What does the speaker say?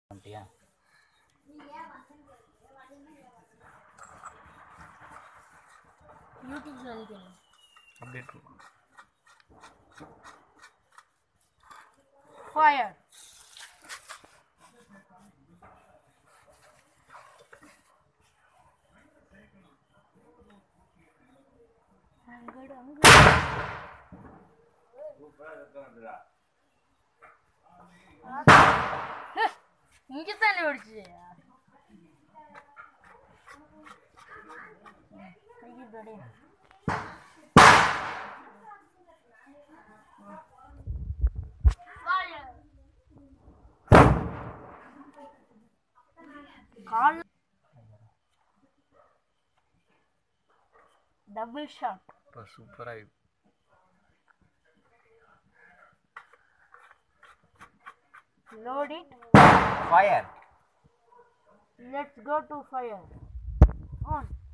வந்துட்டியா யூடியூப் சொல்லிக்கிறேன் update fire அங்கடு அங்க இங்க தானே ஓடிச்சு கையிட்டோடே கால் டபுள் ஷாட் இப்போ சூப்பராக load it fire let's go to fire on